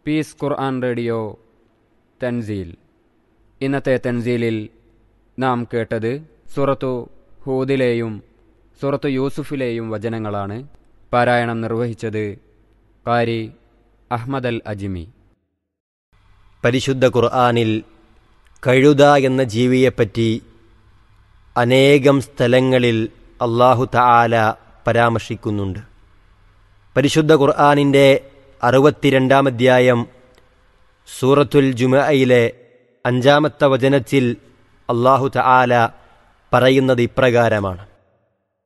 piece ഖുർആൻ radio തൻസീൽ ഇന്നത്തെ തൻസീലിൽ നാം കേട്ടത് സുറത്തു ഹൂദിലെയും സുറത്തു യൂസുഫിലെയും വചനങ്ങളാണ് പാരായണം നിർവഹിച്ചത് കാരി അഹ്മദ് അൽ അജിമി പരിശുദ്ധ ഖുർആാനിൽ കഴുത എന്ന ജീവിയെപ്പറ്റി അനേകം സ്ഥലങ്ങളിൽ അള്ളാഹു തആല പരാമർശിക്കുന്നുണ്ട് പരിശുദ്ധ ഖുർആാനിൻ്റെ അറുപത്തിരണ്ടാം അധ്യായം സൂറത്തുൽ ജുമയിലെ അഞ്ചാമത്തെ വചനത്തിൽ അള്ളാഹു തആല പറയുന്നത് ഇപ്രകാരമാണ്